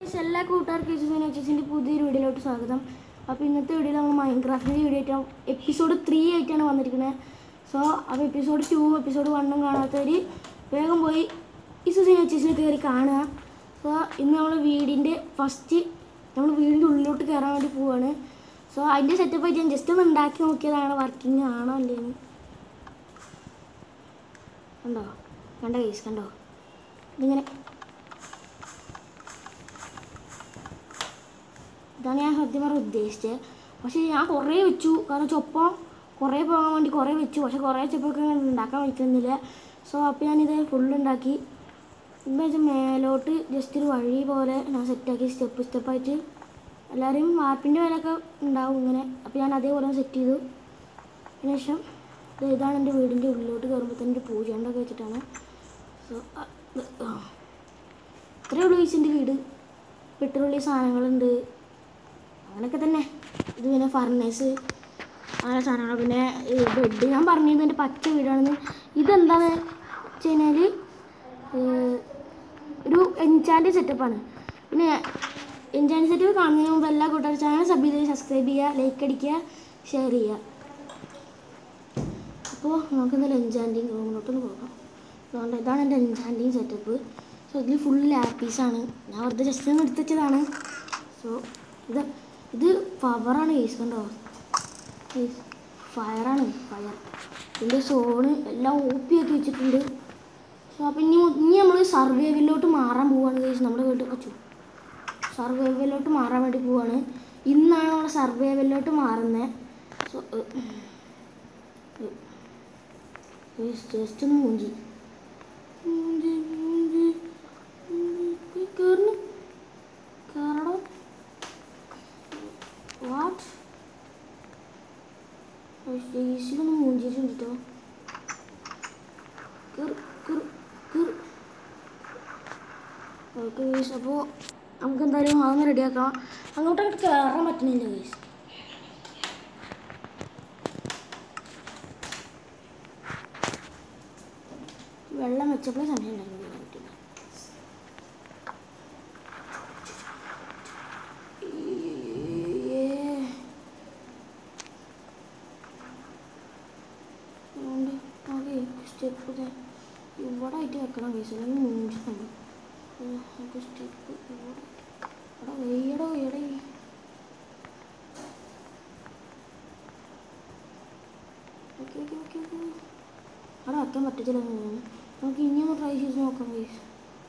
എല്ലാ കൂട്ടുകാർക്കും യേശുവിനെ എച്ചിൻ്റെ പുതിയൊരു വീഡിയോയിലോട്ട് സ്വാഗതം അപ്പോൾ ഇന്നത്തെ വീഡിയോയിൽ നമ്മൾ മൈൻക്രാഫ്റ്റിൻ്റെ വീഡിയോ ആയിട്ടാണ് എപ്പിസോഡ് ത്രീ ആയിട്ടാണ് വന്നിരിക്കുന്നത് സോ അപ്പോൾ എപ്പിസോഡ് ടു എപ്പിസോഡ് വണ്ണും കാണാത്തവർ വേഗം പോയി ഇസുസിനെ എച്ചിസിനെ കയറി കാണുക സോ ഇന്ന് നമ്മൾ വീടിൻ്റെ ഫസ്റ്റ് നമ്മൾ വീടിൻ്റെ ഉള്ളിലോട്ട് കയറാൻ വേണ്ടി പോവാണ് സോ അതിൻ്റെ സെറ്റപ്പ് ആയിട്ട് ഞാൻ ജസ്റ്റ് ഒന്ന് ഉണ്ടാക്കി നോക്കിയതാണ് വർക്കിംഗ് ആണോ അല്ലേന്ന് കണ്ടോ കണ്ടോ കേസ് കണ്ടോ ഇതിങ്ങനെ ഇതാണ് ഞാൻ സത്യം പറഞ്ഞ ഉദ്ദേശിച്ചത് പക്ഷേ ഞാൻ കുറേ വെച്ചു കാരണം ചൊപ്പം കുറേ പോകാൻ വേണ്ടി കുറേ വെച്ചു പക്ഷെ കുറേ ചൊപ്പൊക്കെ ഉണ്ടാക്കാൻ പറ്റുന്നില്ല സോ അപ്പോൾ ഞാനിത് ഫുള്ള് ഉണ്ടാക്കി ഇപ്പം വെച്ചാൽ മേലോട്ട് ജസ്റ്റ് ഒരു വഴി പോലെ ഞാൻ സെറ്റാക്കി സ്റ്റെപ്പ് സ്റ്റെപ്പായിട്ട് എല്ലാവരും വാർപ്പിൻ്റെ മേലൊക്കെ ഉണ്ടാവും ഇങ്ങനെ അപ്പോൾ ഞാൻ അതേപോലെ സെറ്റ് ചെയ്തു അതിന് ശേഷം ദേ ഇതാണ് എൻ്റെ വീടിൻ്റെ ഉള്ളിലോട്ട് കയറുമ്പോൾ തന്നെ ഒരു പൂജണ്ടൊക്കെ വെച്ചിട്ടാണ് സോ ഇത്രയേ ഉള്ളൂ ഈസിൻ്റെ വീട് പെട്രോളിയ സാധനങ്ങളുണ്ട് അങ്ങനെയൊക്കെ തന്നെ ഇത് പിന്നെ ഫർണേഴ്സ് അങ്ങനെ സാധനങ്ങൾ പിന്നെ ബെഡ് ഞാൻ പറഞ്ഞത് എൻ്റെ പച്ച വീടാണെന്ന് ഇതെന്താന്ന് വെച്ച് കഴിഞ്ഞാൽ ഒരു എൻചാൻഡ് സെറ്റപ്പാണ് പിന്നെ എൻചാൻഡ് സെറ്റപ്പ് കാണുന്നതിന് മുമ്പ് എല്ലാ കൂട്ടുകാർ ചാനൽ സബ് ചെയ്ത് സബ്സ്ക്രൈബ് ചെയ്യുക ലൈക്ക് അടിക്കുക ഷെയർ ചെയ്യുക അപ്പോൾ നമുക്ക് എന്തായാലും എൻചാൻഡിങ് റൂമിലോട്ടൊന്ന് പോകാം അതുകൊണ്ട് ഇതാണ് എൻ്റെ എൻചാൻഡിങ് സെറ്റപ്പ് സോ ഇതിൽ ഫുൾ ലാപ്പീസാണ് ഞാൻ വെറുതെ ജസ്റ്റ് ഒന്ന് എടുത്ത് വെച്ചതാണ് സോ ഇത് ഇത് പവറാണ് കേസ് കണ്ടോ ഫയറാണ് ഫയർ ഇതിൻ്റെ സോണ് എല്ലാം ഓപ്പിയാക്കി വെച്ചിട്ടുണ്ട് സോ അപ്പം ഇനി ഇനി നമ്മൾ സർവൈവലിലോട്ട് മാറാൻ പോവുകയാണ് കേസ് നമ്മുടെ വീട്ടിൽ വച്ചു സർവൈവലിലോട്ട് മാറാൻ വേണ്ടി പോവാണ് ഇന്നാണ് നമ്മൾ സർവൈവലിലോട്ട് മാറുന്നത് സോ ജസ്റ്റ് ഒന്ന് മൂഞ്ചി മൂഞ്ചി മൂഞ്ചി മൂഞ്ചി കയറണം കയറണം വാട്ട് ഏസിലൊന്ന് മൂഞ്ചിട്ടുണ്ട് കേട്ടോ ഓക്കെ ഗേസ് അപ്പോൾ നമുക്ക് എന്തായാലും അതൊന്ന് റെഡിയാക്കാം അങ്ങോട്ട് അങ്ങോട്ട് കയറാൻ പറ്റുന്നില്ല ഗേസ് വെള്ളം വെച്ചപ്പോഴേ സമയം ഉണ്ടായിരുന്നു കയറാൻ പറ്റില്ല അതുകൊണ്ട് ആകെ സ്റ്റെപ്പ് ഇവിടെ ആയിട്ട് വെക്കണം കേസ് അല്ലെങ്കിൽ മുഞ്ചുന്നുണ്ട് നമുക്ക് സ്റ്റെപ്പ് ഇവിടെ ഇവിടെ വെയ്യടോ വെയ്യടേ ഓക്കെ ഓക്കെ ഓക്കെ ഓക്കെ അവിടെ വെക്കാൻ പറ്റത്തില്ല നമുക്ക് ഇനിയൊന്ന് ട്രൈ ചെയ്ത് നോക്കാം കേസ്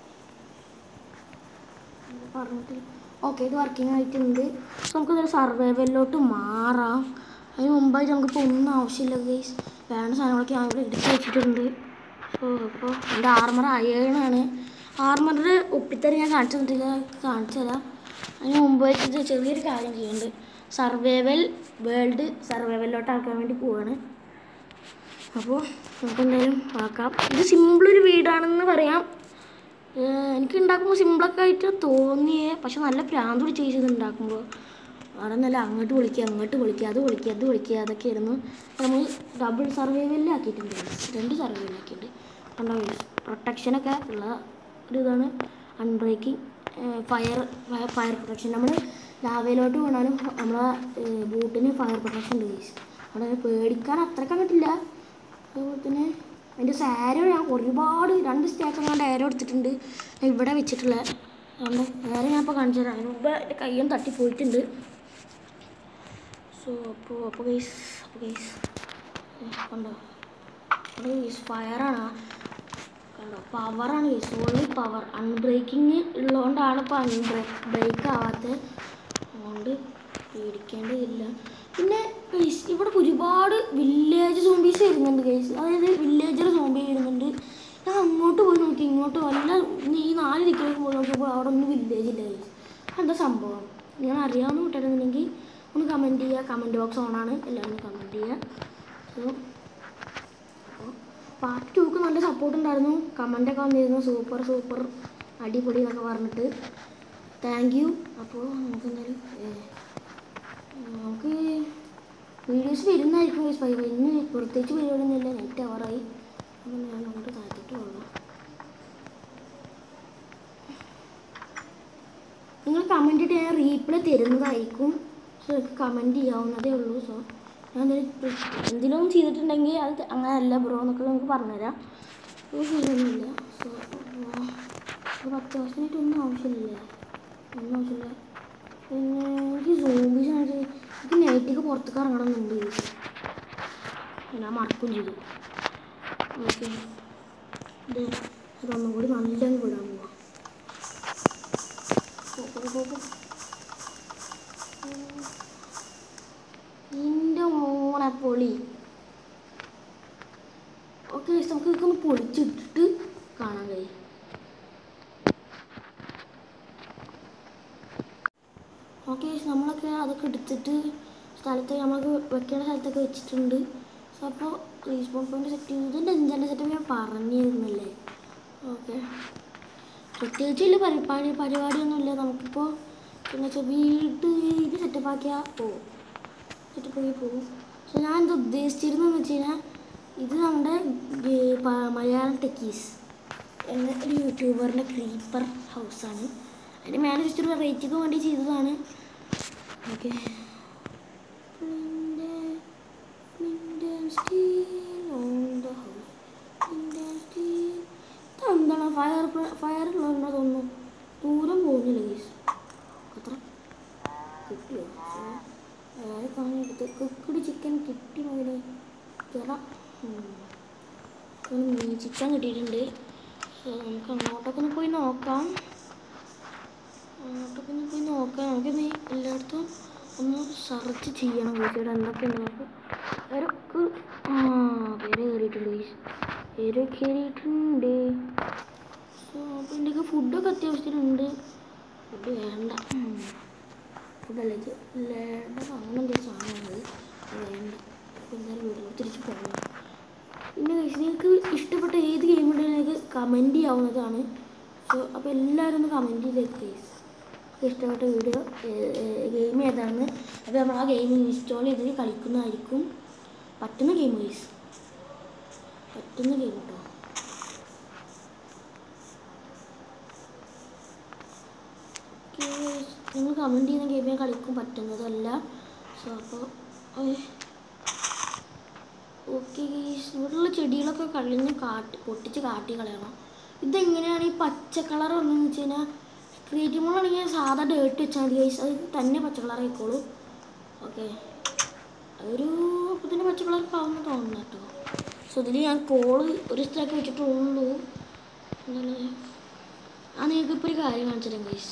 പറഞ്ഞിട്ട് ഓക്കെ ഇത് വർക്കിംഗ് ആയിട്ടുണ്ട് സോ നമുക്ക് ഇതൊരു സർവൈവലിലോട്ട് മാറാം അതിന് മുമ്പായിട്ട് നമുക്കിപ്പോൾ ഒന്നും ആവശ്യമില്ല ഗൈസ് വേണ്ട സാധനങ്ങളൊക്കെ ഞാൻ ഇവിടെ എടുത്ത് വെച്ചിട്ടുണ്ട് സോ അപ്പോൾ എൻ്റെ ആർമർ അയേണാണ് ആർമറിൻ്റെ ഒപ്പിത്തരം ഞാൻ കാണിച്ചു തന്നിട്ടില്ല കാണിച്ചു തരാം അതിന് മുമ്പായിട്ട് ചെറിയൊരു കാര്യം ചെയ്യുന്നുണ്ട് സർവൈവൽ വേൾഡ് സർവൈവലിലോട്ട് ആക്കാൻ വേണ്ടി പോവാണ് അപ്പോൾ നമുക്ക് എന്തായാലും ആക്കാം ഇത് സിമ്പിളൊരു വീടാണെന്ന് പറയാം ഏഹ് എനിക്ക് ഉണ്ടാക്കുമ്പോൾ സിമ്പിളൊക്കെ ആയിട്ട് തോന്നിയേ പക്ഷെ നല്ല പ്രാന്ത് പിടിച്ച് ചെയ്ത് ഉണ്ടാക്കുമ്പോൾ അവിടെ നല്ല അങ്ങോട്ട് വിളിക്കുക അങ്ങോട്ട് വിളിക്കുക അത് വിളിക്കുക അത് വിളിക്കുക അതൊക്കെയായിരുന്നു അപ്പോൾ നമ്മൾ ഡബിൾ സർവൈവലിലാക്കിയിട്ടുണ്ട് രണ്ട് സർവൈവലിലാക്കിയിട്ടുണ്ട് കണ്ടോ പ്രൊട്ടക്ഷനൊക്കെ ഉള്ള ഒരു ഇതാണ് അൺബ്രേക്കിംഗ് ഫയർ ഫയർ പ്രൊട്ടക്ഷൻ നമ്മൾ ലാവയിലോട്ട് വീണാലും നമ്മളെ ബൂട്ടിന് ഫയർ പ്രൊട്ടക്ഷൻ ഉണ്ട് ഗൈസ് അവിടെ പേടിക്കാൻ അത്രയ്ക്ക് അങ്ങോട്ടില്ല അതുപോലെ തന്നെ അതിൻ്റെ സാരോ ഞാൻ ഒരുപാട് രണ്ട് സ്റ്റാക്ക് ഞാൻ ഡയറോ എടുത്തിട്ടുണ്ട് ഞാൻ ഇവിടെ വെച്ചിട്ടുള്ള അതുകൊണ്ട് വേറെ ഞാൻ ഇപ്പോൾ കാണിച്ചു തരാം അതിന് മുമ്പ് എൻ്റെ കയ്യും തട്ടി പോയിട്ടുണ്ട് സോ അപ്പോൾ അപ്പോൾ ഗൈസ് അപ്പോൾ ഗൈസ് കണ്ടോ അത് ഗൈസ് ഫയറാണ് കണ്ടോ പവറാണ് ഗൈസ് ഓൺലി പവർ അൺബ്രേക്കിങ് ഉള്ളതുകൊണ്ടാണ് ഇപ്പോൾ അൺബ്രേക്ക് ബ്രേക്ക് ആവാത്തത് അതുകൊണ്ട് പേടിക്കേണ്ടതില്ല പിന്നെ ഗൈസ് ഇവിടെ ഒരുപാട് വില്ലേജ് സോംബീസ് വരുന്നുണ്ട് ഗൈസ് അതായത് വില്ലേജർ സോംബി വരുന്നുണ്ട് ഞാൻ അങ്ങോട്ട് പോയി നോക്കി ഇങ്ങോട്ട് വല്ല ഈ നാല് ദിക്കിലേക്ക് പോയി നോക്കിയപ്പോൾ അവിടെ ഒന്നും വില്ലേജ് ഇല്ല ഗൈസ് എന്താ സംഭവം നിങ്ങൾ അറിയാവുന്ന കൂട്ടുകാരുണ്ടെങ്കിൽ ഒന്ന് കമൻറ്റ് ചെയ്യുക കമൻറ്റ് ബോക്സ് ഓണാണ് എല്ലാവരും കമൻറ്റ് ചെയ്യുക സോ അപ്പോൾ പാർട്ട് ടൂക്ക് നല്ല സപ്പോർട്ട് ഉണ്ടായിരുന്നു കമൻ്റൊക്കെ വന്നിരുന്നു സൂപ്പർ സൂപ്പർ അടിപൊളി എന്നൊക്കെ പറഞ്ഞിട്ട് താങ്ക് യു അപ്പോൾ നമുക്ക് എന്തായാലും ഏഹ്, നമുക്ക് വീഡിയോസ് വരുന്നതായിരിക്കും guys. ബൈ ബൈ ഇന്ന് പ്രത്യേകിച്ച് പരിപാടിയൊന്നുമില്ല നൈറ്റ് അവറായി അപ്പം ഞാൻ അങ്ങോട്ട് താഴ്ത്തിട്ട് പോകാം നിങ്ങൾ കമൻറ്റ് ഇട്ട് ഞാൻ റീപ്ലൈ തരുന്നതായിരിക്കും സോ കമൻറ്റ് ചെയ്യാവുന്നതേ ഉള്ളൂ സോ ഞാൻ എന്തെങ്കിലും ചെയ്തിട്ടുണ്ടെങ്കിൽ അത് അങ്ങനെയല്ല ബ്രോ എന്നൊക്കെ നമുക്ക് പറഞ്ഞുതരാം ഒരു സീനൊന്നുമില്ല സോ ഒരു പത്ത് ദിവസമായിട്ട് ഒന്നും ആവശ്യമില്ല ഒന്നും ആവശ്യമില്ല പിന്നെ എനിക്ക് സോംബീസാണ് എനിക്ക് നൈറ്റിക്ക് പുറത്തേക്ക് ഇറങ്ങണമെന്നുണ്ട് ഞാൻ മറക്കും ചെയ്തു ഓക്കെ ഇത് അതൊന്നും കൂടി നല്ലോണം വിടാൻ പോവാം പോ, പോ, പോ, പോ. നിന്റെ മോനെ പൊളി ഓക്കെ നമുക്ക് ഇതൊക്കെ ഒന്ന് പൊളിച്ചിട്ടിട്ട് കാണാൻ കഴിയും ഓക്കെ നമ്മളൊക്കെ അതൊക്കെ എടുത്തിട്ട് സ്ഥലത്ത് നമ്മൾക്ക് വെക്കേണ്ട സ്ഥലത്തൊക്കെ വെച്ചിട്ടുണ്ട് സോ അപ്പോൾ റീസ്പോൺ പോയിന്റ് സെറ്റ് ചെയ്തു ഇതിൻ്റെ എഞ്ചാൻ്റെ സെറ്റപ്പ് ഞാൻ പറഞ്ഞിരുന്നല്ലേ ഓക്കെ പ്രത്യേകിച്ച് വലിയ പരിപാടി പരിപാടിയൊന്നുമില്ല നമുക്കിപ്പോൾ പിന്നെ വെച്ചാൽ വീട് ഇത് സെറ്റപ്പ് ആക്കിയാൽ പോവും സെറ്റപ്പ് ആക്കി പോകും സോ ഞാൻ എന്താ ഉദ്ദേശിച്ചിരുന്നതെന്ന് വെച്ച് കഴിഞ്ഞാൽ ഇത് നമ്മുടെ ഗേ- പ- മലയാളം ടെക്കീസ് എന്ന ഒരു യൂട്യൂബറിൻ്റെ ക്രീപ്പർ ഹൗസാണ് അതിൻ്റെ മേലെ ജസ്റ്റ് ഒരു വെറൈറ്റിക്ക് വേണ്ടി ചെയ്തതാണ് ഓക്കെ എന്താണ് ഫയർ ഫയർ ഉള്ളതെന്ന് തോന്നുന്നു ദൂരം പോകുന്നില്ല ഗീസ് അത്ര കിട്ടിയോ അയാൾ കാണിട്ട് കുക്കടി ചിക്കൻ കിട്ടി മകനെ കയറ മീൻ ചിക്കൻ കിട്ടിയിട്ടുണ്ട് സോ നമുക്ക് അങ്ങോട്ടൊക്കെ ഒന്ന് പോയി നോക്കാം അങ്ങോട്ടൊക്കെ ഒന്ന് പോയി നോക്കാം നമുക്ക് നീ എല്ലായിടത്തും ഒന്ന് സെർച്ച് ചെയ്യണം ഇവിടെ എന്തൊക്കെയുണ്ട് നമുക്ക് പേരൊക്കെ ആ പേര് കയറിയിട്ടുണ്ട് guys. പേര് കയറിയിട്ടുണ്ട് സോ അപ്പോൾ ഇതിൻ്റെയൊക്കെ ഫുഡൊക്കെ അത്യാവശ്യത്തിനുണ്ട് ഫുഡ് വേണ്ട ഫുഡല്ല ഇത് വേണ്ട അങ്ങനെ എന്തെങ്കിലും സാധനങ്ങൾ അത് വേണ്ട അപ്പോൾ എന്തായാലും വീട്ടിൽ തിരിച്ച് പോകണം പിന്നെ guys, നിങ്ങൾക്ക് ഇഷ്ടപ്പെട്ട ഏത് ഗെയിം ഉണ്ടെങ്കിലും നിങ്ങൾക്ക് കമൻറ്റ് ചെയ്യാവുന്നതാണ് സോ അപ്പോൾ എല്ലാവരും ഒന്ന് കമൻറ്റ് ചെയ്തേക്ക് ഗൈസ് ഇഷ്ടപ്പെട്ട വീഡിയോ ഗെയിം ഏതാണെന്ന് അപ്പോൾ നമ്മൾ ആ ഗെയിം ഇൻസ്റ്റാൾ ചെയ്ത് കളിക്കുന്നതായിരിക്കും പറ്റുന്ന ഗെയിം ഗൈസ് പറ്റുന്ന ഗെയിം കേട്ടോ നിങ്ങൾ കമൻറ്റ് ചെയ്യുന്ന ഗെയിം ഞാൻ കളിക്കും പറ്റുന്നതല്ല സോ അപ്പോൾ ഓക്കെ ഇവിടെയുള്ള ചെടികളൊക്കെ കളഞ്ഞ് കാട്ടി പൊട്ടിച്ച് കാട്ടി കളയണം ഇതെങ്ങനെയാണ് ഈ പച്ച കളർ വന്നതെന്ന് വെച്ച് കഴിഞ്ഞാൽ ക്രിയേറ്റീവ് മോളാണെങ്കിൽ സാധാ ഡേർട്ട് വെച്ചാൽ മതി ഗൈസ് അത് തന്നെ പച്ച കളർ ആയിക്കോളൂ ഓക്കെ ഒരു അപ്പോൾ തന്നെ പച്ച കളർ ആവുമെന്ന് തോന്നുന്നു കേട്ടോ സോ ഇതിൽ ഞാൻ കോള് ഒരു സ്ഥലത്ത് വെച്ചിട്ടുള്ളൂ എന്താണ് ആ നിങ്ങൾക്ക് ഇപ്പോൾ ഒരു കാര്യം കാണിച്ചു തരാം ഗൈസ്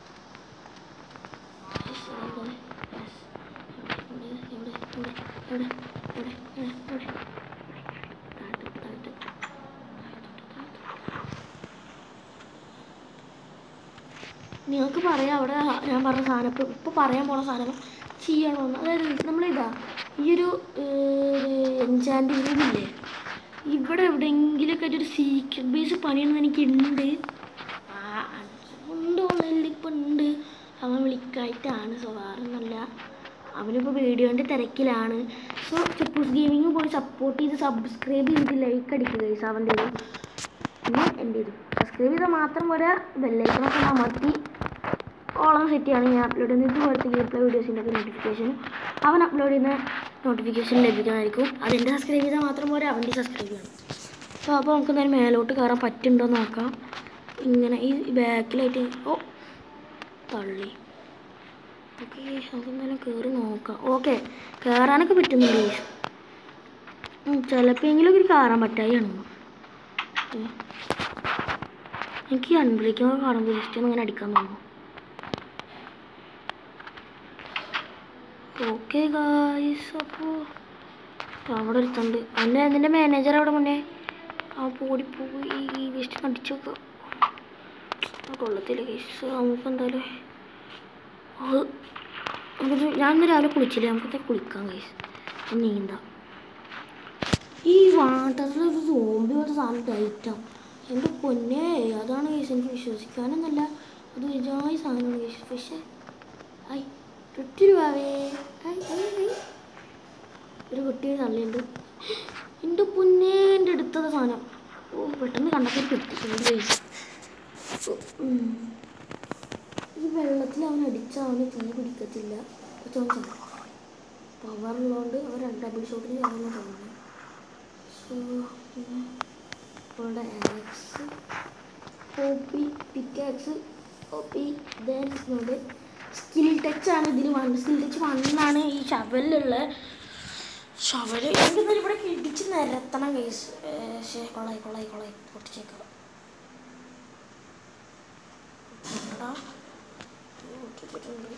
നിങ്ങൾക്ക് പറയാം അവിടെ ഞാൻ പറഞ്ഞ സാധനം ഇപ്പം ഇപ്പോൾ പറയാൻ പോണ സാധനം ചെയ്യണമെന്ന് അതായത് നമ്മളിതാ ഈ ഒരു എൻചാൻഡ് റൂമില്ലേ ഇവിടെ എവിടെയെങ്കിലുമൊക്കെ ആയിട്ട് ഒരു സീക്രട്ട് ബേസ് പണിയണമെന്ന് എനിക്കുണ്ട് ആ, ഉണ്ട് ഓൺലൈനിൽ ഇപ്പം ഉണ്ട് അവൻ വിളിക്കായിട്ടാണ് സോ വേറൊന്നുമല്ല അവനിപ്പോൾ വീഡിയോൻ്റെ തിരക്കിലാണ് സോ ചെപ്പൂസ് ഗെയിമിങ് പോയി സപ്പോർട്ട് ചെയ്ത് സബ്സ്ക്രൈബ് ചെയ്ത് ലൈക്ക് അടിക്കുക guys അവൻ്റെ ഒരു പിന്നെ എൻ്റെ ഇത് സബ്സ്ക്രൈബ് ചെയ്താൽ മാത്രം പോരാ ബെല്ലൈക്കണൊക്കെ അമർത്തി ഓളം സെറ്റ് ചെയ്യാണ് ഞാൻ അപ്ലോഡ് ചെയ്യുന്ന ഇതുപോലത്തെ ഗെയിം പ്ലേ വീഡിയോസിൻ്റെ ഒക്കെ നോട്ടിഫിക്കേഷൻ അവൻ അപ്ലോഡ് ചെയ്യുന്ന നോട്ടിഫിക്കേഷൻ ലഭിക്കുന്നതായിരിക്കും അതെൻ്റെ സബ്സ്ക്രൈബ് ചെയ്താൽ മാത്രം പോരാ അവൻ്റെ സബ്സ്ക്രൈബ് ചെയ്യണം സോ അപ്പോൾ നമുക്ക് എന്തായാലും മേലോട്ട് കയറാൻ പറ്റുന്നുണ്ടോ എന്ന് നോക്കാം ഇങ്ങനെ ഈ ബാക്കിലായിട്ട് ഓ തള്ളി ഓക്കെ നമുക്ക് എന്തായാലും കയറി നോക്കാം ഓക്കെ കയറാനൊക്കെ പറ്റുന്നുണ്ട് guys. ഉം, ചിലപ്പോഴെങ്കിലും ഒരു കയറാൻ പറ്റാതെയാണ് ഉം. എനിക്ക് ഈ അൺബ്രേക്കിംഗ് കാണുമ്പോൾ ജസ്റ്റ് ഒന്ന് ഇങ്ങനെ അടിക്കാൻ തോന്നുന്നു ഓക്കെ ഗായ്സ് അപ്പോൾ അവിടെ ഒരുത്തുണ്ട് അന്നെ അതിൻ്റെ മാനേജർ അവിടെ മുന്നേ ആ ഓടിപ്പോയി ഈ ജസ്റ്റ് അടിച്ചൊക്കെ കൊള്ളത്തില്ല ഗൈസ് നമുക്ക് എന്തായാലും അത് നമുക്ക് ഞാൻ ഇന്ന് രാവിലെ കുളിച്ചില്ല നമുക്ക് കുളിക്കാം ഗൈസ് നീന്താം ഈ വാട്ടറിൽ ഒരു സോംബി പോലത്തെ സാധനം ടൈറ്റാണ് എൻ്റെ പൊന്നെ അതാണ് കേസ് എനിക്ക് വിശ്വസിക്കാനൊന്നല്ല അത് വിജയമായ സാധനമാണ് കേസ് പക്ഷേ ഐ ഒറ്റ രൂപവേ ഐ ഐ ഐ ഒരു കുട്ടി തള്ളിയുണ്ട് എൻ്റെ പൊന്നെ എൻ്റെ അടുത്തത് സാധനം ഓ പെട്ടെന്ന് കണ്ടപ്പോൾ ഒരു പെട്ടിട്ടുണ്ട് കേസ് ഈ വെള്ളത്തിൽ അവൻ അടിച്ചാൽ അവന് തീ പിടിക്കത്തില്ല പക്ഷെ അവൻ ചത്തു പവറുള്ളതുകൊണ്ട് അവൻ രണ്ട് ഡബിൾ ഷോട്ടിൽ അവനെ തോന്നുന്നു സോ പിന്നെ അവളുടെ ആക്സ് കോപ്പി പിക്കാക്സ് കോപ്പി ഇതായിരുന്നുണ്ട് സ്കിൽ ടച്ച് ആണ് ഇതിൽ വേണ്ടത് സ്കിൽ ടച്ച് വണ്ണാണ് ഈ ഷവലിലുള്ള ഷവല് എന്തെന്നാലും ഇവിടെ ഇടിച്ച് നിരത്തണം കേസ് പക്ഷേ കൊളായി കൊളായി കൊളായി പൊട്ടിച്ചേക്കാം എടാ, ഇത് പൊട്ടിച്ചിട്ടുണ്ട്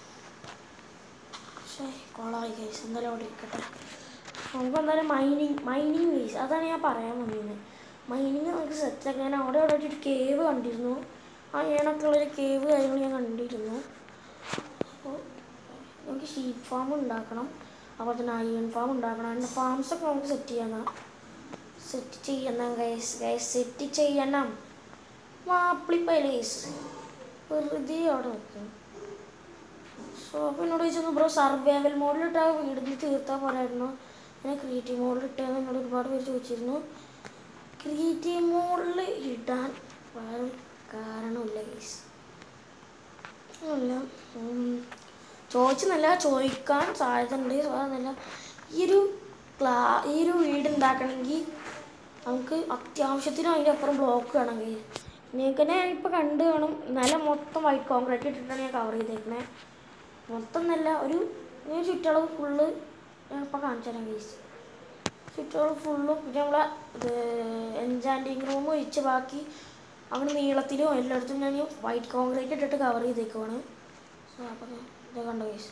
പക്ഷേ കൊളായി കേസ് എന്തായാലും അവിടെ ഇരിക്കട്ടെ നമുക്ക് എന്തായാലും മൈനിങ് മൈനിങ് കേസ് അതാണ് ഞാൻ പറയാൻ വന്നത് മൈനിങ് നമുക്ക് സെറ്റാക്കാൻ ഞാൻ അവിടെ അവിടെ ഒരു കേവ് കണ്ടിരുന്നു ആ ഏണക്കുള്ളൊരു കേവ് കാര്യങ്ങൾ ഞാൻ കണ്ടിരുന്നു അപ്പോൾ നമുക്ക് ഷീപ്പ് ഫാം ഉണ്ടാക്കണം അപ്പോൾ തന്നെ അയൺ ഫാം ഉണ്ടാക്കണം അതിൻ്റെ ഫാംസൊക്കെ നമുക്ക് സെറ്റ് ചെയ്യണം സെറ്റ് ചെയ്യണം ഗൈസ് ഗൈസ് സെറ്റ് ചെയ്യണം മാപ്പിളിപ്പൈലേസ് വെറുതെ അവിടെ നിൽക്കും സോ അപ്പോൾ എന്നോട് ചോദിച്ചു ബ്രോ സർവൈവൽ മോഡിലിട്ടാ വീടിന് തീർത്താൽ പോരായിരുന്നു ഞാൻ ക്രിയേറ്റീവ് മോഡിൽ ഇട്ടതെന്ന് എന്നോട് ഒരുപാട് പേര് ചോദിച്ചിരുന്നു ക്രിയേറ്റീവ് മോഡിൽ ഇടാൻ വേറെ കാരണമില്ല ഗൈസ് അല്ല ചോദിച്ചെന്നല്ല ചോദിക്കാൻ സാധ്യത ഉണ്ട് സാധ്യതല്ല ഈ ഒരു ക്ലാ ഈ ഒരു വീട് ഉണ്ടാക്കണമെങ്കിൽ നമുക്ക് അത്യാവശ്യത്തിന് അതിൻ്റെ അപ്പുറം ബ്ലോക്ക് വേണമെങ്കിൽ നിങ്ങൾക്ക് തന്നെ ഇപ്പോൾ കണ്ട് കാണും നിലം മൊത്തം വൈറ്റ് കോൺക്രീറ്റ് ഇട്ടിട്ടാണ് ഞാൻ കവർ ചെയ്തേക്കണേ മൊത്തം നല്ല ഒരു ഞാൻ ചുറ്റളവ് ഫുള്ള് ഞാൻ ഇപ്പോൾ കാണിച്ചു തരാം കേസ് ചുറ്റളവ് ഫുള്ളും പിന്നെ നമ്മളെ എൻജാൻറ്റിങ് റൂം ഒഴിച്ച് ബാക്കി അങ്ങനെ നീളത്തിലും എല്ലായിടത്തും ഞാൻ വൈറ്റ് കോൺക്രീറ്റ് ഇട്ടിട്ട് കവർ ചെയ്തേക്കുവാണ് സോ അപ്പം ഇത് കണ്ടോ കേസ്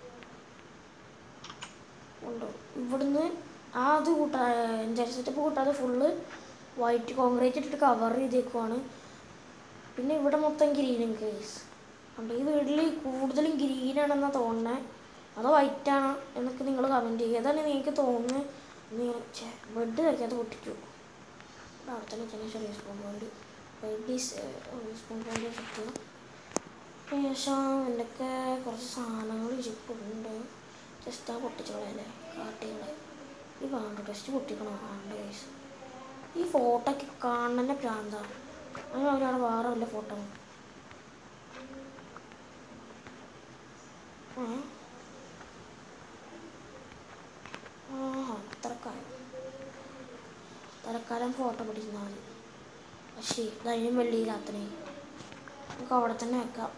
ഉണ്ടോ ഇവിടുന്ന് ആ അത് കൂട്ടാ എൻജാൻ സെറ്റപ്പ് കൂട്ടാതെ ഫുള്ള് വൈറ്റ് കോൺക്രീറ്റ് ഇട്ടിട്ട് കവർ ചെയ്തേക്കുവാണ് പിന്നെ ഇവിടെ മൊത്തം ഗ്രീനും കേസ് ഉണ്ട് ഈ വീട്ടിൽ കൂടുതലും ഗ്രീനാണെന്നാണ് തോന്നുന്നത് അതോ വൈറ്റ് ആണോ എന്നൊക്കെ നിങ്ങൾ കമൻറ്റ് ചെയ്യുക ഏതാണ് നിങ്ങൾക്ക് തോന്നുന്നത് നിങ്ങൾ ബെഡ് വയ്ക്കാതെ പൊട്ടിച്ചു അവിടെ തന്നെ തന്നെ ചെറിയ spawn point baby spawn point കിട്ടുക ശേഷം എന്തൊക്കെ കുറച്ച് സാധനങ്ങൾ ഇരിപ്പുണ്ട് ജസ്റ്റ് ആ പൊട്ടിച്ചോളല്ലേ കാട്ടികളെ ഈ വേണ്ട ടെസ്റ്റ് പൊട്ടിക്കണോ വേണ്ട കേസ് ഈ ഫോട്ടോ ഒക്കെ കാണുന്ന പ്രാന്താണ് അങ്ങനെ അവരവിടെ വേറെ വല്ല ഫോട്ടോ ആ അത്രക്കാലം തൽക്കാലം ഫോട്ടോ പിടിച്ചാൽ മതി പക്ഷേ ഇതതിനും വലിയ രാത്രി നമുക്ക് അവിടെ തന്നെ വെക്കാം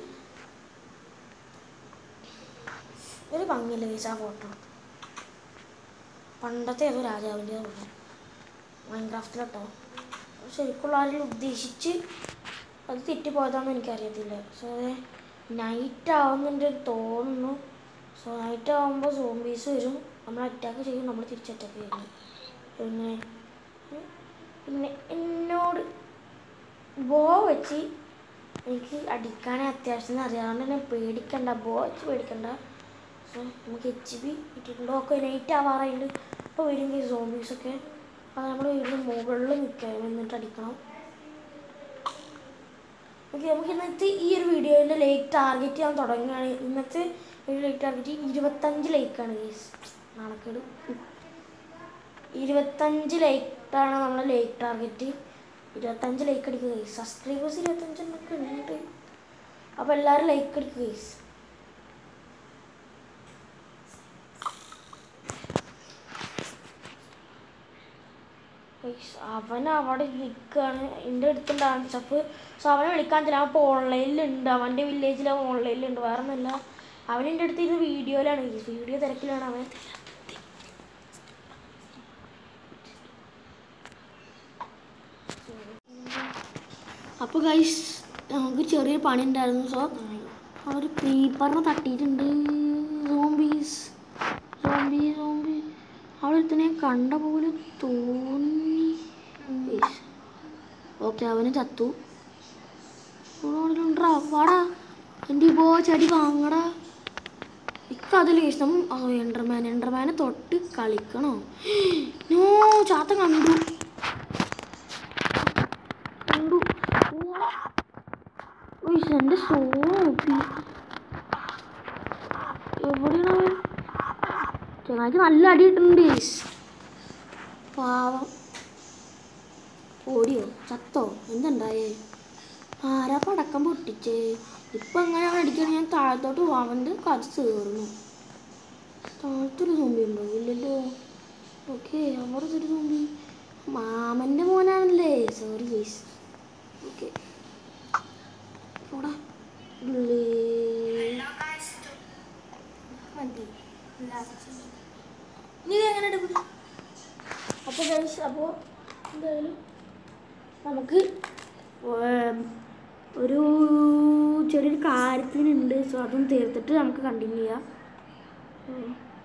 ഒരു ഭംഗിയില്ല വീസ് ആ ഫോട്ടോ പണ്ടത്തെ ഏതോ രാജാവിൻ്റെ തോന്നുന്നു മൈൻക്രാഫ്റ്റിലോട്ടോ ശരിക്കുള്ള ആരെങ്കിലും ഉദ്ദേശിച്ച് അത് തെറ്റിപ്പോയതാണെന്ന് എനിക്കറിയത്തില്ല സോ നൈറ്റ് ആവുന്നുണ്ട് തോന്നുന്നു സോ നൈറ്റ് ആവുമ്പോൾ സോംബീസ് വരും നമ്മൾ അറ്റാക്ക് ചെയ്യും നമ്മൾ തിരിച്ച് അറ്റാക്ക് ചെയ്യുന്നു പിന്നെ പിന്നെ എന്നോട് ബോ വെച്ച് എനിക്ക് അടിക്കാനേ അത്യാവശ്യം അറിയാവുന്ന തന്നെ പേടിക്കണ്ട ബോ വെച്ച് പേടിക്കണ്ട സോ നമുക്ക് എച്ച് ബി കിട്ടിയിട്ടുണ്ട് ഒക്കെ നൈറ്റ് ആവാറായിട്ട് അപ്പോൾ വരും ഈ സോംബീസൊക്കെ അത് നമ്മൾ വീടിന് മുകളിൽ നിൽക്കുക നിന്നിട്ട് അടിക്കണം ഓക്കെ നമുക്ക് ഇന്നത്തെ ഈ ഒരു വീഡിയോയിൽ ലൈക്ക് ടാർഗറ്റ് ചെയ്യാൻ തുടങ്ങുകയാണ് ഇന്നത്തെ ഒരു ലൈക്ക് ടാർഗറ്റ് ഇരുപത്തഞ്ച് ലൈക്കാണ് ഗീസ് നാണക്കേട് ഇരുപത്തഞ്ച് ലൈക്കാണ് നമ്മളെ ലൈക്ക് ടാർഗറ്റ് ഇരുപത്തഞ്ച് ലൈക്ക് അടിക്കുക ഗീസ് സബ്സ്ക്രൈബേഴ്സ് ഇരുപത്തഞ്ചെണ്ണൊക്കെ ഉണ്ട് അപ്പോൾ എല്ലാവരും ലൈക്ക് അടിക്കുക ഗീസ് ഗയ്സ്, അവൻ അവിടെ നിൽക്കുകയാണ് എൻ്റെ അടുത്ത് ഡാൻസ് അപ്പ് സോ അവനെ വിളിക്കാൻ പറ്റില്ല അവൻ ഇപ്പോൾ ഓൺലൈനിലുണ്ട് അവൻ്റെ വില്ലേജിൽ അവൻ ഓൺലൈനിലുണ്ട് വേറെ ഒന്നുമില്ല അവൻ എൻ്റെ അടുത്ത് ഇരുന്ന് വീഡിയോയിലാണ് വീഡിയോ തിരക്കിലാണ് അവൻ അപ്പോൾ ഗൈസ് നമുക്ക് ചെറിയൊരു പണി ഉണ്ടായിരുന്നു സോ അവർ ക്രീപ്പറിനെ തട്ടിയിട്ടുണ്ട് സോംബീസ് സോംബി സോംബി അവിടെ ഒരുത്തനെ കണ്ട പോലെ തോന്നി ഓക്കെ അവന് ചത്തു ഉണ്ടോ വാടാ എൻ്റെ പോ ചടി വാങ്ങടാ ഇക്കതിൽ ഇഷ്ടം എൻ്റർമാൻ എൻ്റർമാനെ തൊട്ട് കളിക്കണോ നോ ചാത്ത കണ്ടു കണ്ടു ഉയ്യ്, എൻ്റെ സോ നോക്കി എവിടെയാണ് അവൻ ചെങ്ങായിക്ക് നല്ല അടി കിട്ടുന്നുണ്ട് ഗയ്സ്. പാവം ഓടിയോ ചത്തോ എന്തുണ്ടായേ ആരാ പടക്കം പൊട്ടിച്ചേ ഇപ്പം എങ്ങനെയാണ് അടിക്കുന്നത് ഞാൻ താഴത്തോട്ട് പോകാൻ വേണ്ടി കഥ തീർന്നു താഴത്തൊരു സോമ്പി ഉണ്ടോ ഇല്ലല്ലോ ഓക്കെ അവിടെ ഒരു സോമ്പി മാമൻ്റെ മോനാണല്ലേ സോറി ഗേസ് ഓക്കെ പോടാ ഉള്ളി. മതി നീ എങ്ങനെ എടുക്കും അപ്പോൾ ഗൈസ് അപ്പോൾ എന്തായാലും നമുക്ക് ഏം, ഒരു ചെറിയൊരു കാര്യത്തിനുണ്ട് സോ അതും തീർത്തിട്ട് നമുക്ക് കണ്ടിന്യൂ ചെയ്യാം ഉം.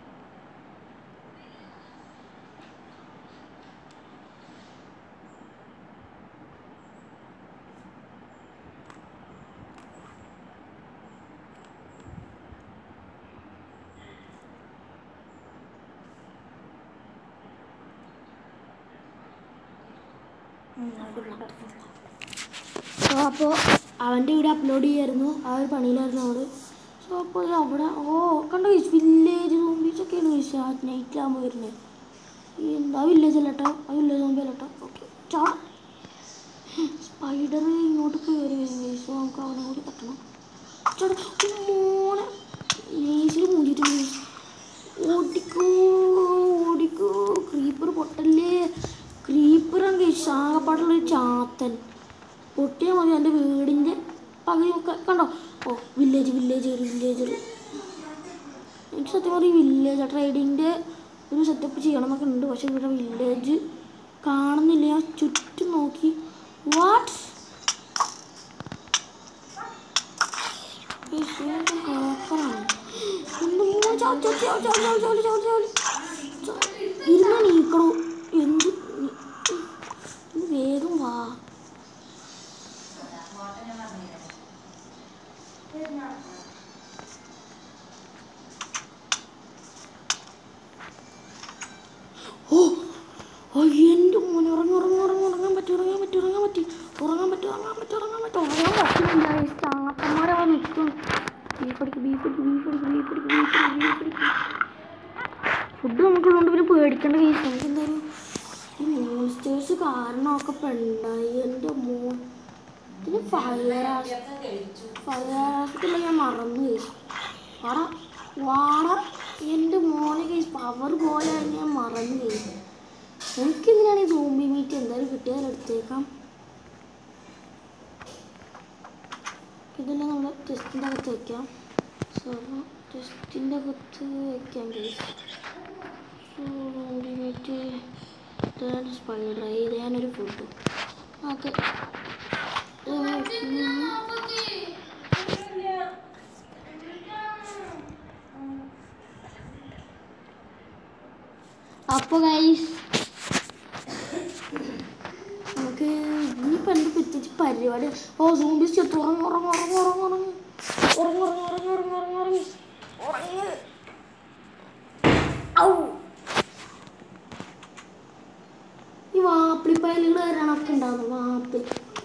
സോ അപ്പോൾ അവൻ്റെ വീഡിയോ അപ്ലോഡ് ചെയ്യായിരുന്നു ആ ഒരു പണിയിലായിരുന്നു അവള് സോ അപ്പോൾ അവിടെ ഓ കണ്ടോ വില്ലേജ് സോംബീസ് ഒക്കെയാണ് ചോദിച്ചത് നൈറ്റിലാകുമ്പോൾ വരുന്നത് ഈ എന്താ വില്ലേജ് അല്ല കേട്ടോ ആ വില്ലേജ് സോംബി അല്ല കേട്ടോ ഓക്കെ ചാ സ്പൈഡർ ഇങ്ങോട്ട് കയറി വരും സോ നമുക്ക് അവനെ കൂടി തട്ടണം ചേട്ടാ മോനെ നേസിൽ മൂടിയിട്ടുണ്ട് guys. ഓടിക്കോ ഓടിക്കോ ക്രീപ്പർ പൊട്ടല്ലേ ക്രീപ്പറാണ് കഴിച്ചു ആകപ്പാടുള്ളൊരു ചാത്തൻ പൊട്ടിയാൽ മതി എൻ്റെ വീടിൻ്റെ പകുതി ഒക്കെ കണ്ടോ ഓ വില്ലേജ് വില്ലേജ് വില്ലേജർ എനിക്ക് സത്യം പറഞ്ഞാൽ ഈ വില്ലേജ് ട്രേഡിങ്ങിൻ്റെ ഒരു സെറ്റപ്പ് ചെയ്യണം എന്നൊക്കെ ഉണ്ട് പക്ഷേ ഇവിടെ വില്ലേജ് കാണുന്നില്ല ഞാൻ ചുറ്റും നോക്കി വാട്ട് ഇരുന്ന് നീക്കണോ എന്ത് നീ- ഒന്ന് വേഗം വാ ഓ ഓ എൻ്റെ മോനെ ഉറങ്ങി ഉറങ്ങി ഉറങ്ങി ഉറങ്ങാൻ പറ്റി ഉറങ്ങാൻ പറ്റി ഉറങ്ങാൻ പറ്റി ഉറങ്ങാൻ പറ്റി ഉറങ്ങാൻ പറ്റി ഉറങ്ങാൻ പറ്റി ഉറങ്ങാൻ പറ്റുന്നില്ല ഈ ചാത്തന്മാരവ നിൽക്കും ബീഫ് അടിക്കും ബീഫ് അടിക്കും ബീഫ് അടിക്കും ബീഫ് അടിക്കും ബീഫ് അടിക്കും ബീഫ് അടിക്കും ഫുഡ് നമുക്കുള്ളതുകൊണ്ട് പിന്നെ പേടിക്കേണ്ട കേസ് നമുക്ക് എന്തായാലും ഈ മോൺസ്റ്റേഴ്സ് കാരണമൊക്കെ ഇപ്പം ഉണ്ടായി എൻ്റെ മോൻ പിന്നെ ഫയർ ഫയർ ആസ്റ്റില്ല ഞാൻ മറന്നു കേസ് വാടാ വാടാ എൻ്റെ മോനെ കേസ് പവർ പോലെ ഞാൻ മറന്നു കേസ് എനിക്കെന്തിനാണ് ഈ സോംബി മീറ്റ് എന്തായാലും കിട്ടിയാൽ എടുത്തേക്കാം ഇതെല്ലാം നമ്മൾ ടെസ്റ്റിൻ്റെ അകത്ത് വെക്കാം സോ ടെസ്റ്റിൻ്റെ അകത്ത് വെക്കാം കേസ് സോംബി മീറ്റ് ഇതാണ് സ്പൈഡർ ഇത് ഞാനൊരു ഫോട്ടോ ഓക്കെ അപ്പോൾ ഗൈസ് നമുക്ക് ഇനിയിപ്പോൾ എന്ത് പ്രത്യേകിച്ച് പരിപാടി ഓ സൂംബിസ് ചെത്ത് ഉറങ്ങി ഉറങ്ങി ഉറങ്ങി ഉറങ്ങി ഉറങ്ങി ഉറങ്ങി ഉറങ്ങി ഉറങ്ങി ഉറങ്ങി ഉറങ്ങി ഉറങ്ങി ഉറങ്ങി ഔ ഈ വാപ്പിളിപ്പയലുകൾ വരാനൊക്കെ ഉണ്ടാവുന്നു വാപ്പിൾ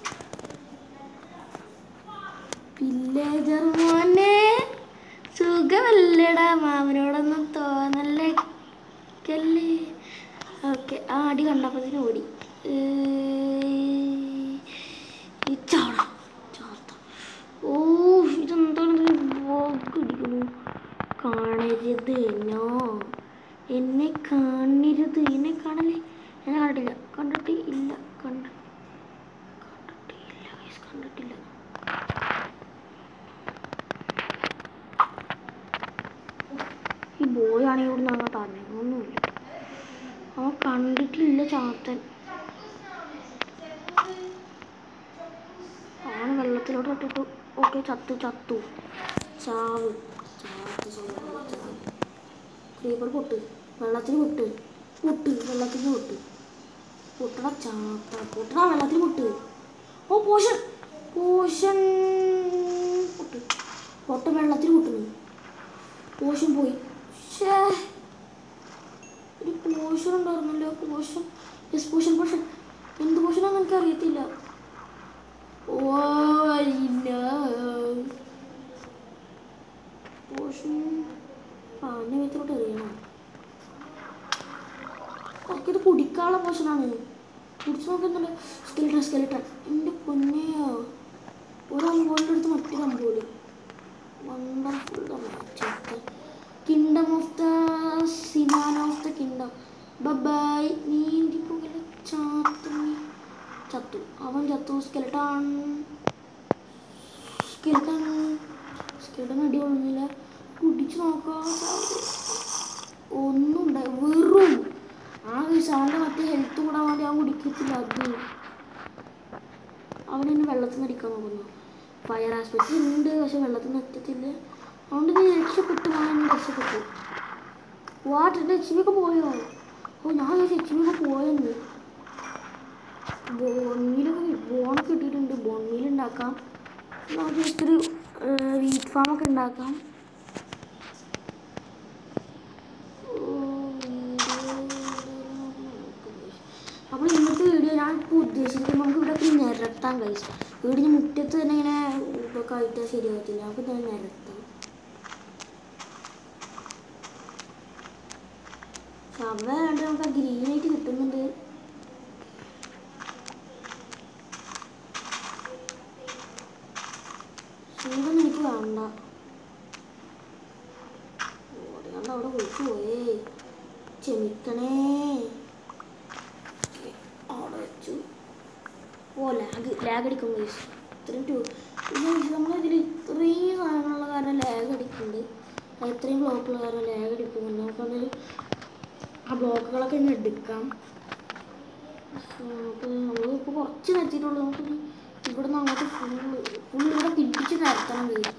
വില്ലേജർ മോനെ സുഖമല്ലടാ മാമനോടൊന്നും തോന്നല്ലേ കല്ലേ ഓക്കെ ആ അടി കണ്ടപ്പത്തിന് ഓടി ഏയ്. ഈ ചാട ചാത്ത ഓ ഇതെന്താണ് ഇടിക്കുന്നു കാണരുത് എന്നോ എന്നെ കാണരുത് എന്നെ കാണല്ലേ എന്നെ കണ്ടിട്ടില്ല കണ്ടിട്ട് ഇല്ല കണ്ട കണ്ടിട്ടില്ല guys, കണ്ടിട്ടില്ല ഈ ബോയ് ആണെങ്കിൽ ഇവിടുന്ന് അങ്ങോട്ട് അനങ്ങൊന്നുമില്ല അവൻ കണ്ടിട്ടില്ല ചാത്തൻ അവൻ വെള്ളത്തിലോട്ട് ഇട്ടിട്ടു ഓക്കെ ചത്തു ചത്തു ചാവ് ചാത്ത് സ്വന്തം ചാവ് ക്രീപ്പർ പൊട്ട് വെള്ളത്തിൽ പൊട്ട് പൊട്ട് വെള്ളത്തിൽ പൊട്ട് പൊട്ടട ചാത്ത പൊട്ടട വെള്ളത്തിൽ പൊട്ട് ഓ പോഷൻ പോഷൻ പൊട്ട് പൊട്ട് വെള്ളത്തിൽ പൊട്ടുന്നു പോഷൻ പോയി ഷേ ഒരു പോഷൻ ഉണ്ടായിരുന്നല്ലോ പോഷൻ യെസ് പോഷൻ പോഷൻ എന്ത് പോഷനാന്ന് എനിക്ക് അറിയത്തില്ല ഓ പോഷൻ ആ എന്നെ വീട്ടിലോട്ട് എറിയണം ഓക്കെ ഇത് കുടിക്കാനുള്ള പോഷനാണ് കുടിച്ച് നോക്കുന്നുണ്ട് സ്കെലിട്ടൺ സ്കെലിട്ടൺ എൻ്റെ പൊന്നെയോ ഒരു അമ്പോളിൻ്റെ അടുത്ത് മറ്റൊരു അമ്പോളി wonderful the match kingdom of the സിനാന ഓഫ് ദ കിങ്ഡം ബൈ നീന്തി പോകില്ല ചാത്തു ചത്തു അവൻ ചത്തു സ്കെലട്ടൺ സ്കെലട്ടൺ സ്കെലട്ടൺ അടിപൊളിയില്ല കുടിച്ചു നോക്കാം ഒന്നും ഉണ്ടായി വെറും ആ വിശാലിൻ്റെ മറ്റേ ഹെൽത്ത് കൂടാൻ വേണ്ടി അവൻ കുടിക്കത്തില്ല അത് അവൻ എന്നെ വെള്ളത്തിൽ നിന്ന് അടിക്കാൻ നോക്കുന്നു ഫയർ ആസ്പെക്ട് ഉണ്ട് പക്ഷെ വെള്ളത്തിൽ നിന്ന് എത്തത്തില്ല അതുകൊണ്ട് നീ രക്ഷപ്പെട്ടു ഞാൻ രക്ഷപ്പെട്ടു വാട്ട് എൻ്റെ എച്ച് ഒക്കെ പോയോ ഓ ഞാൻ ചോദിച്ചു എച്ച് ഒക്കെ പോയെന്ന് ബോൺമീലൊക്കെ ബോണൊക്കെ കിട്ടിയിട്ടുണ്ട് ബോൺമീൽ ഉണ്ടാക്കാം നമുക്ക് ജസ്റ്റ് ഒരു വീറ്റ് ഫാമൊക്കെ ഉണ്ടാക്കാം അപ്പോൾ ഇന്നത്തെ വീഡിയോ ഞാൻ ഇപ്പോൾ ഉദ്ദേശിക്കുന്നത് നമുക്ക് ഇവിടെ ഒക്കെ നിരത്താം കഴിച്ചു വീടിന് മുറ്റത്ത് തന്നെ ഇങ്ങനെ ഇതൊക്കെ ആയിട്ട് ശരിയാകത്തില്ല നമുക്ക് തന്നെ നിരത്താം ശവ വേണ്ട നമുക്ക് ആ ഗ്രീനായിട്ട് കിട്ടുന്നുണ്ട് ചൂടൊന്നും എനിക്ക് വേണ്ട ഓടിയാണ്ട് അവിടെ വിളിച്ചു പോയേ ക്ഷമിക്കണേ അവിടെ വെച്ചു ഓ ലാഗ് ലാഗ് അടിക്കും ഗൈസ് ഇത്രയും ടു നമ്മളിതിൽ ഇത്രയും സാധനങ്ങളുള്ള കാരണം ലാഗ് അടിക്കുന്നുണ്ട് അത് ഇത്രയും ബ്ലോക്കുള്ള കാരണം ലാഗ് അടിക്കുന്നുണ്ട് നമുക്കത് ആ ബ്ലോക്കുകളൊക്കെ ഇന്ന് എടുക്കാം അപ്പോൾ നമ്മളിപ്പോൾ കുറച്ച് നിരത്തിയിട്ടുള്ളൂ നമുക്ക് ഇവിടെ നിന്ന് അങ്ങോട്ട് ഫുള്ള് ഫുള്ള് ഇവിടെ പിടിച്ച് നിരത്തണം ഗൈസ്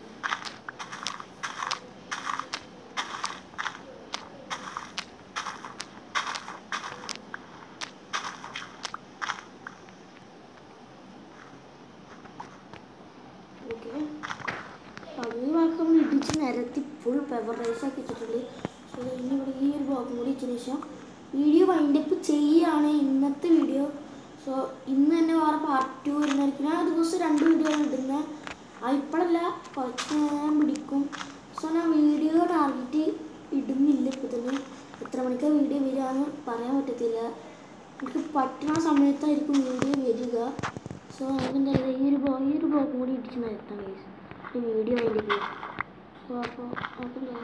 ഓക്കെ പകുതി ഭാഗം നമ്മൾ ഇടിച്ച് നിരത്തി ഫുൾ പെവർ റൈസ് ആക്കി വെച്ചിട്ടുണ്ട് സോ ഇനി ഇവിടെ ഈ ഒരു ബ്ലോക്കും കൂടി ഇച്ചതിന് ശേഷം വീഡിയോ വൈൻഡപ്പ് ചെയ്യുകയാണ് ഇന്നത്തെ വീഡിയോ സോ ഇന്ന് തന്നെ വേറെ പാർട്ട് ടു വരുന്നതായിരിക്കും ഞാൻ ദിവസം രണ്ട് വീഡിയോ ആണ് ഇടുന്നത് ആ ഇപ്പോഴല്ല കുറച്ച് നേരം പിടിക്കും സോ ഞാൻ വീഡിയോ ടാർഗറ്റ് ഇടുന്നില്ല ഇപ്പോൾ തന്നെ എത്ര മണിക്കാണ് വീഡിയോ വരികയെന്ന് പറയാൻ പറ്റത്തില്ല എനിക്ക് പറ്റുന്ന സമയത്തായിരിക്കും വീഡിയോ വരിക സോ നമുക്ക് എന്താ പറയുക ഈ ഒരു ബ്ലോ ഈ ഒരു ബ്ലോക്കും കൂടി ഇടിച്ച് നിർത്താം ഗൈസ് ഈ വീഡിയോ വേണ്ടി സോ അപ്പോൾ നമുക്ക്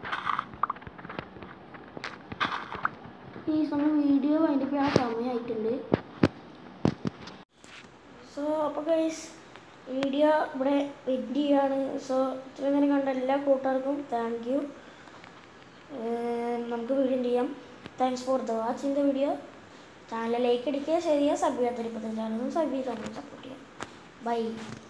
ഈ സമയം വീഡിയോ അതിൻ്റെ ചെയ്യാൻ സമയമായിട്ടുണ്ട് സോ അപ്പോൾ ഗൈസ് വീഡിയോ ഇവിടെ എൻഡ് ചെയ്യാണ് സോ ഇത്രയും നേരം കണ്ട എല്ലാ കൂട്ടുകാർക്കും താങ്ക് യു നമുക്ക് വീഡിയോ എന്ത് ചെയ്യാം thanks for the watching the video channel like അടിക്കുക ഷെയർ ചെയ്യുക സബ് ചെയ്യാത്തൊരു ഇപ്പോഴത്തെ ചാനലും സബ് ചെയ്ത് സപ്പോർട്ട് ചെയ്യാം ബൈ